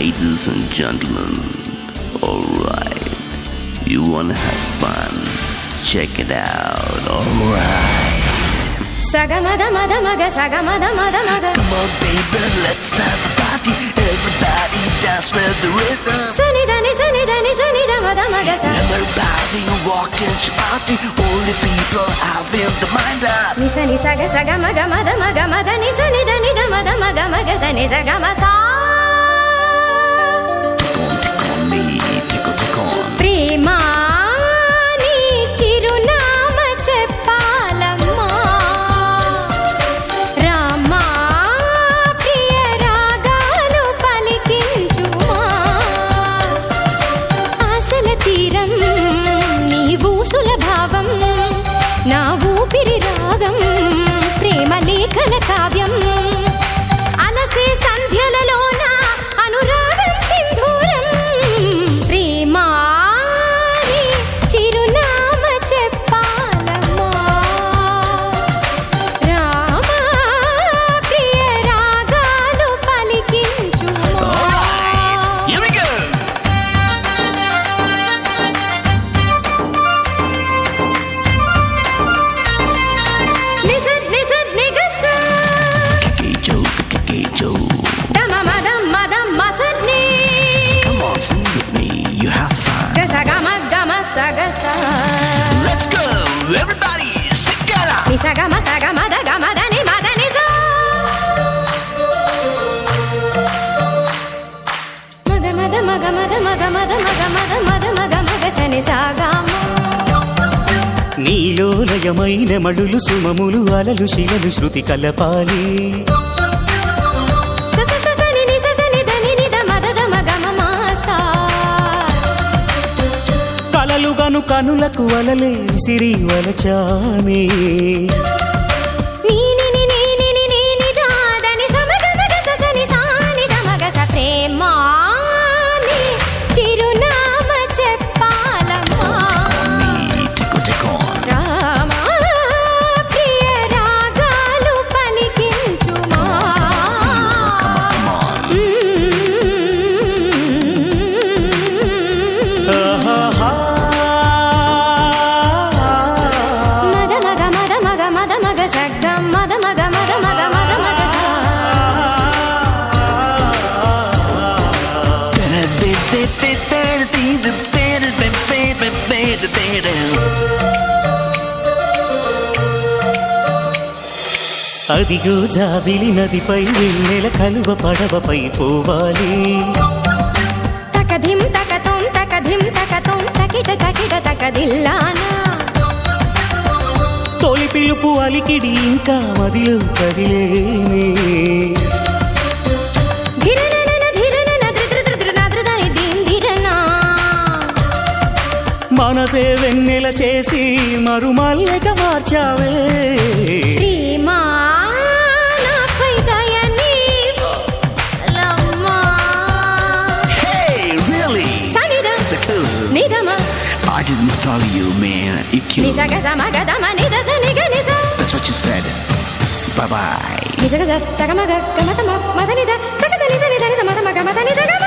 Ladies and gentlemen, alright. You wanna have fun? Check it out, alright. సగమద మద మగ సగమద మద మగ Come on, baby, let's have a party. Everybody dance with the rhythm. సనిదని సనిదని సనిద మద మగ స Everybody walk and party. Only people having the mind up. నిస ని సగ సగ మగ మద మగ మద ని సనిద నిద మద మగ మగ స ని సగ మ సా Tick on me, tickle, tick on. ప్రేమా నీ చిరునామ చెప్పాలమ్మా రామా ప్రియ రాగాలు పలికించుమా ఆశల తీరం నీ ఊసుల భావం నా ఊపిరి రాగం ప్రేమ లేఖల కావ్యం అలసే సంధ్యలలోన అనురాగం సింధూరం ప్రేమా నీ చిరునామ చెప్పాలమ్మా రామా ప్రియ రాగాలు పలికించుమా Here we go. నిసద్ నిసద్ నిగస Kejo, kejo. దమ మదం మదం మసద్ని Come on, sing with me. You have fun. గస గమ గమ సగస Let's go, everybody. Sing it out. నిస గమ సగ మద గమ దని మద నిస మగ మద మగ మద మగ మద మగ మద మద మగ మగ సని సాగామ నీలో లయమైన మడులు సుమములు అలలు శిలలు శృతి కలపాలి స స స సని ని స సని దని ని ద మద ద మగ మ మాసా కలలు గను కనులకు వలలే సిరి వలచానే నీ ని ని ని ని ని ని ని దా దని స మగ మగ స స ని సా ని ద మగ స ప్రేమా నీ చిరునామ చెప్పాలమ్మా Me, tickle, tickle on. Rama ప్రియ రాగాలు పలికించుమా Come on. ఆహాహా. మద మగ మద మగ మద మగ సగ్గ మద మగ మద మగ మద మగ సా అదిగో జాబిలి నదిపై వెన్నెల కలువ పడవపై పోవాలి తకధిం తకతోం తకధిం తకతోం తకిట తకిట తకదిల్లానా తొలి పిలుపు అలికిడి ఇంకా మదిలో కదిలేనే ధిరనన ధిరనన ధృధృధృధృ నధృదని దిందిరనా మనసే వెన్నెల చేసి మరుమల్లెక మార్చావే ప్రేమా నాపై దయ నీవు లమ్మా Hey, really? సనిద So cool. నిదమ I didn't follow you, man. You killed నిసగ me. సమగదమ నిద సనిగ నిస That's what you said. Bye bye. నిసగ స సగమగ గమతమ మద నిద సగద నిద నిద నిద మద మగ మద నిద గమ